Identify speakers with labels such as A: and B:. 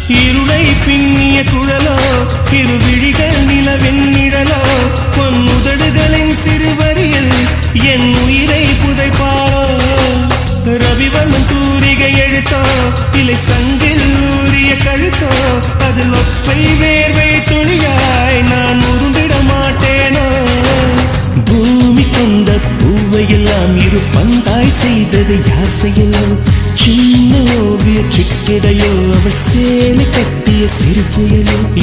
A: இருளை பின்னிய குழலோ இருவிழிகள் நிலவெண்ணிழலோ பொன் உதடுகளின் சிறுவரியில் என் உயிரை புதைப்பாளோ ரவிவர்மன் தூரிகை எழுத்தோ இலை சங்கில் ஊறிய கழுத்தோ அதில் ஒப்பை வேர்வை துளியாய் நான் உருண்டிட மாட்டேனோ பூமி கொண்ட பூவையெல்லாம் இரு பந்தாய் செய்தது யார் செய்யலோ சின்ன ஓவிய சிக்கிடையோ அவள் சேலை கட்டிய சிறு புயலோ